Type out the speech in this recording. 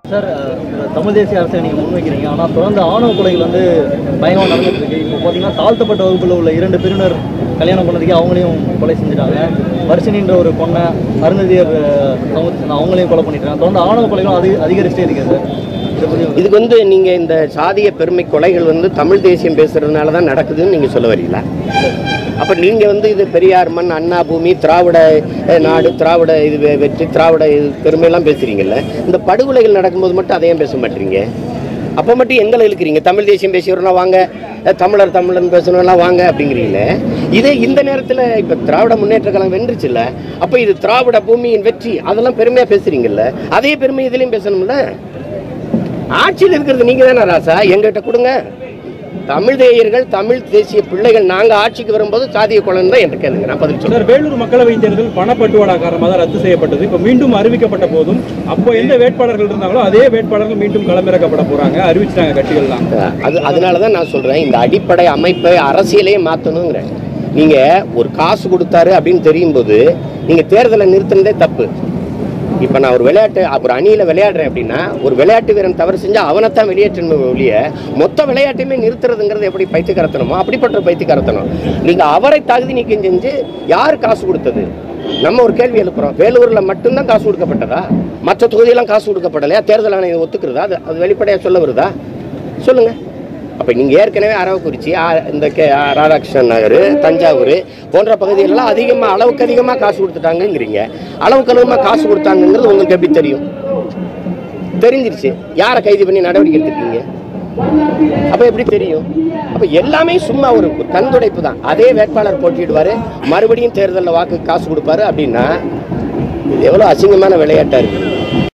sir அஹ், இந்த தமிழ் தேசிய அரசை நீங்கள் முன்வைக்கிறீங்க ஆனால் தொடர்ந்து ஆணவ கொலைகள் வந்து பயங்கரமாக நடந்துட்டு இருக்கு இப்போ பார்த்தீங்கன்னா தாழ்த்தப்பட்ட வகுப்பில் உள்ள இரண்டு பிரிவினர் கல்யாணம் பண்ணதுக்கே அவங்களையும் கொலை செஞ்சுட்டாங்க வர்ஷினின்ற ஒரு பொண்ணை அருந்ததியர் அஹ், சமூகத்தை சேர்ந்த அவங்களையும் கொலை பண்ணிட்டாங்க தொடர்ந்து ஆணவ கொலைகளும் அதிக அதிகரிச்சிட்டே இருக்கு சார் இதை பற்றி இதுக்கு வந்து நீங்க இந்த சாதிய பெருமை கொலைகள் வந்து தமிழ் தேசியம் பேசுறதுனால தான் நடக்குதுன்னு நீங்க சொல்ல வரீங்களா அப்ப நீங்க வந்து இது பெரியார் மண் அண்ணா பூமி திராவிட அஹ், நாடு திராவிட இது வெ- வெற்றி திராவிட இது பெருமையெல்லாம் பேசுறீங்கல்ல இந்த படுகொலைகள் நடக்கும்போது மட்டும் அதையும் பேச மாட்டீங்க அப்போ மட்டும் எங்களை இழுக்கிறீங்க தமிழ் தேசியம் பேசிக்கிறோம்னா வாங்க அஹ், தமிழர் தமிழன் பேசணும்லாம் வாங்க அப்படிங்கிறீங்களே இதே இந்த நேரத்தில் இப்போ திராவிட முன்னேற்ற கழகம் வென்றுச்சுல்ல அப்போ இது திராவிட பூமியின் வெற்றி அதெல்லாம் பெருமையாக பேசுறீங்கல்ல அதே பெருமை இதுலேயும் பேசணும்ல ஆட்சியில் இருக்கிறது நீங்க தானே ராசா எங்கிட்ட கொடுங்க தமிழ் தேயர்கள் தமிழ் தேசிய பிள்ளைகள் நாங்க ஆட்சிக்கு வரும்போது சாதிய கொலைன்னு தான் என்று கேளுங்க நான் பதில் சொல்றேன் சார் வேலூர் மக்களவை தேர்தல் பணப்பட்டுவாடா காரணமாக தான் ரத்து செய்யப்பட்டது இப்போ மீண்டும் அறிவிக்கப்பட்ட போதும் அப்போ எந்த வேட்பாளர்கள் இருந்தாங்களோ அதே வேட்பாளர்கள் மீண்டும் களமிறக்கப்பட போறாங்க அறிவிச்சிட்டாங்க கட்சிகள்லாம் அது அதனால தான் நான் சொல்றேன் இந்த அடிப்படை அமைப்பை அரசியலையே மாற்றணுங்கிறேன் நீங்க ஒரு காசு கொடுத்தாரு அப்படின்னு தெரியும் போது நீங்க தேர்தலை நிறுத்தினதே தப்பு இப்போ நான் ஒரு விளையாட்டு ஒரு அணியில் விளையாடுறேன் அப்படின்னா ஒரு விளையாட்டு வீரன் தவறு செஞ்சால் அவனைத்தான் வெளியேற்றணும் ஒழிய மொத்த விளையாட்டையுமே நிறுத்துறதுங்கிறது எப்படி பைத்தியக்காரத்தனமோ அப்படிப்பட்ட பைத்தியக்காரத்தனம் நீங்கள் அவரை தகுதி நீக்கம் செஞ்சு யார் காசு கொடுத்தது நம்ம ஒரு கேள்வி எழுப்புறோம் வேலூரில் மட்டும்தான் காசு கொடுக்கப்பட்டதா மற்ற தொகுதியெல்லாம் காசு கொடுக்கப்படலையா தேர்தல் ஆணையம் ஒத்துக்கிறதா அது அது வெளிப்படையாக சொல்ல வருதா சொல்லுங்க அப்போ நீங்கள் ஏற்கனவே அரவக்குறிச்சி ஆ- இந்த கே ஆ, ராதாகிருஷ்ணன் நகர் தஞ்சாவூர் போன்ற பகுதிகளெல்லாம் அதிகமாக அளவுக்கு அதிகமாக காசு கொடுத்துட்டாங்கங்கிறீங்க அளவுக்கு அதிகமாக காசு கொடுத்தாங்கங்கிறது உங்களுக்கு எப்படி தெரியும் தெரிஞ்சிருச்சு யாரை கைது பண்ணி நடவடிக்கை எடுத்துருக்கீங்க அப்போ எப்படி தெரியும் அப்போ எல்லாமே சும்மா ஒரு ஒரு கண்துடைப்பு தான் அதே வேட்பாளர் போட்டியிடுவார் மறுபடியும் தேர்தலில் வாக்கு காசு கொடுப்பாரு அப்படின்னா இது எவ்வளோ அசிங்கமான விளையாட்டாக இருக்குது